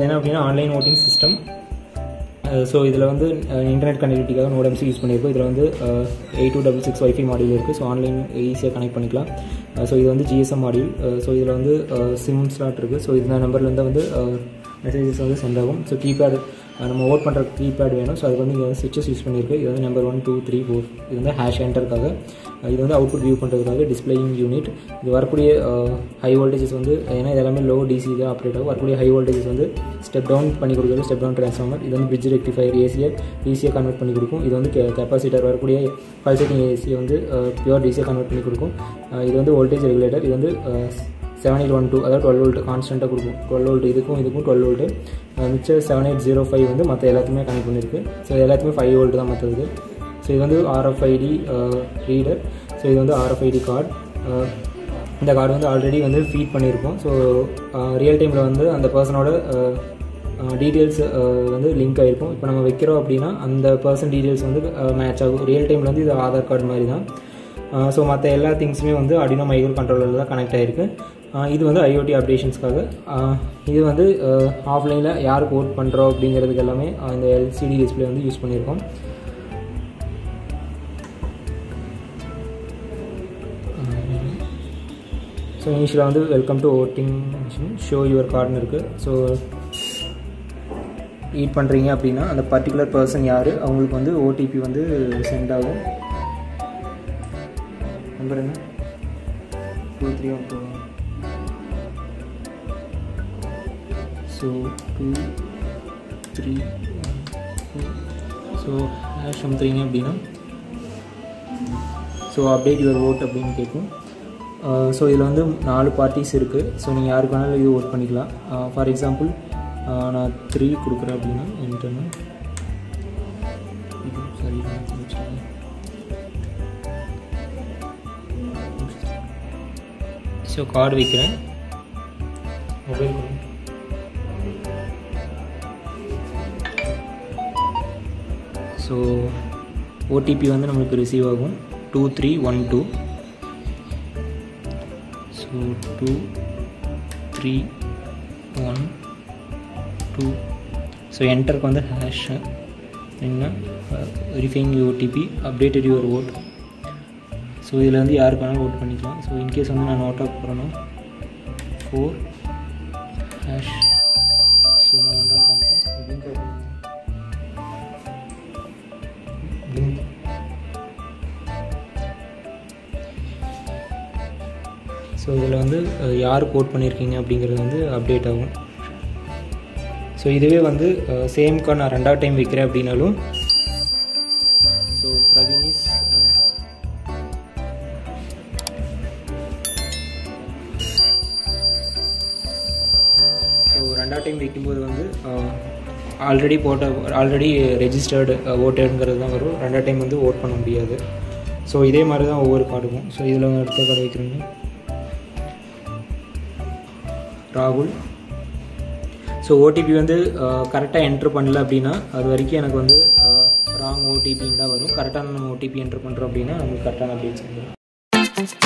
இது என்ன அப்படின்னா ஆன்லைன் ஓட்டிங் சிஸ்டம் ஸோ இதில் வந்து இன்டர்நெட் கனெக்டிவிட்டிக்காக நோடம்ஸ் யூஸ் பண்ணியிருக்கோம் இதில் வந்து eight two double six wifi module இருக்குது ஸோ ஆன்லைன் ஈஸியாக கனெக்ட் பண்ணிக்கலாம் ஸோ இது வந்து ஜிஎஸ்எம் மாடியூல் ஸோ இதில் வந்து சிம் ஸ்லாட் இருக்குது ஸோ இந்த நம்பர்லேருந்து வந்து மெசேஜஸ் வந்து சென்ட் ஆகும் ஸோ கீபேட் நம்ம ஓட் பண்ணுற கீபேட் வேணும் ஸோ அதுக்கு வந்து இங்கே வந்து சுவிச்சஸ் யூஸ் பண்ணியிருக்கு இது வந்து number one two three four இது வந்து ஹேஷ் என்டருக்காக இது வந்து அவுட்புட் வியூ பண்ணுறதுக்காக டிஸ்பிளேயிங் யூனிட் இது வரக்கூடிய ஹை வோல்டேஜஸ் வந்து ஏன்னா இது எல்லாமே லோ டிசி தான் ஆப்ரேட் ஆகும் வரக்கூடிய ஹை வோல்டேஜஸ் வந்து ஸ்டெப் டவுன் பண்ணி கொடுக்குறது ஸ்டெப் டவுன் ட்ரான்ஸ்ஃபார்மர் இது வந்து பிரிட்ஜ் ரெக்டிஃபயர் ஏசியை ஈஸியாக கன்வெர்ட் பண்ணி கொடுக்கும் இது வந்து கெப்பாசிட்டர் வரக்கூடிய பல்சேட்டிங் ஏசியை வந்து பியூர் டிசியை கன்வெர்ட் பண்ணி கொடுக்கும் இது வந்து வோல்டேஜ் ரெகுலேட்டர் இது வந்து செவன் எயிட் ஒன் டூ அதாவது டுவெல் வோல்ட் கான்ஸ்டண்ட்டாக கொடுக்கும் டுவெல் வோல்ட் இதுக்கும் இதுக்கும் டுவெல் வோல்ட்டு மிச்சம் செவன் எயிட் ஜீரோ ஃபைவ் வந்து மற்ற எல்லாத்தையுமே கனெக்ட் பண்ணியிருக்கு ஸோ எல்லாத்துக்குமே ஃபைவ் வோல்ட் தான் மற்றது ஸோ இது வந்து ஆர்எஃப்ஐடி ரீடர் ஸோ இது வந்து ஆர்எஃப்ஐடி கார்டு இந்த கார்டு வந்து ஆல்ரெடி வந்து ஃபீட் பண்ணியிருக்கோம் ஸோ ரியல் டைமில் வந்து அந்த பர்சனோட டீட்டெயில்ஸ் வந்து லிங்க் ஆகிருக்கும் இப்போ நம்ம வைக்கிறோம் அப்படின்னா அந்த பர்சன் டீட்டெயில்ஸ் வந்து மேட்ச் ஆகும் ரியல் டைமில் வந்து இது ஆதார் கார்டு மாதிரி தான் ஸோ மற்ற எல்லா திங்ஸுமே வந்து அடினோ மைக்ரோ கண்ட்ரோலரில் தான் கனெக்ட் ஆகிருக்கு இது வந்து ஐஓடி அப்டேஷன்ஸ்க்காக இது வந்து ஆஃப்லைனில் யாருக்கு ஓட் பண்ணுறோம் அப்படிங்கிறதுக்கு எல்லாமே இந்த எல்சிடி டிஸ்பிளே வந்து யூஸ் பண்ணியிருக்கோம் ஸோ இனிஷியலாக வந்து welcome to voting machine show your கார்டுன்னு இருக்குது ஸோ ஈட் பண்ணுறீங்க அப்படின்னா அந்த பர்டிகுலர் பர்சன் யார் அவங்களுக்கு வந்து ஓடிபி வந்து சென்ட் ஆகும் நம்பர் என்ன two three one two so two three so hash அமுத்துறீங்க அப்படின்னா ஸோ அப்டேட் யுவர் ஓட் அப்படின்னு கேட்கும் ஸோ இதில் வந்து நாலு பார்ட்டிஸ் இருக்குது ஸோ நீங்கள் யாருக்கு வேணாலும் இது ஓட் பண்ணிக்கலாம் ஃபார் எக்ஸாம்பிள் நான் த்ரீ கொடுக்குறேன் அப்படின்னா என்கிட்ட சரி ஸோ கார்டு வைக்கிறேன் மொபைல் ஸோ ஓடிபி வந்து நம்மளுக்கு ரிசீவ் ஆகும் two three one two so two three one two so என்டருக்கு வந்து ஹேஷ் என்ன verifying OTP updated your vote so இதில் வந்து யாருக்கு வேணாலும் ஓட் பண்ணிக்கலாம் ஸோ இன்கேஸ் வந்து நான் நோட் ஆஃப் போகிறேன்னா ஃபோர் ஹேஷ் ஸோ நான் வந்து காமிப்பேன் லிங்க் லிங்க் ஸோ இதில் வந்து யார் கோட் பண்ணியிருக்கீங்க அப்படிங்கிறது வந்து அப்டேட் ஆகும் ஸோ இதுவே வந்து சேம் கார்டு நான் ரெண்டாவது டைம் வைக்கிறேன் அப்படின்னாலும் ஸோ பிரவீனிஸ் ஸோ ரெண்டாவது டைம் வைக்கும்போது வந்து ஆல்ரெடி போட்ட ஆல்ரெடி ரெஜிஸ்டர்டு ஓட்டருங்கிறது தான் வரும் ரெண்டாவது டைம் வந்து ஓட் பண்ண முடியாது ஸோ இதே மாதிரி தான் ஒவ்வொரு கார்டுக்கும் ஸோ இதில் அடுத்த கார்டு வைக்கிறீங்க ராகுல் ஸோ ஓடிபி வந்து கரெக்டாக என்ட்ரு பண்ணல அப்படின்னா அது வரைக்கும் எனக்கு வந்து ராங் ஓடிபின்னு தான் வரும் கரெக்டாக நம்ம ஓடிபி என்ட்ரு பண்ணுறோம் அப்படின்னா நமக்கு கரெக்டான அப்டேட்ஸ் வந்துடும்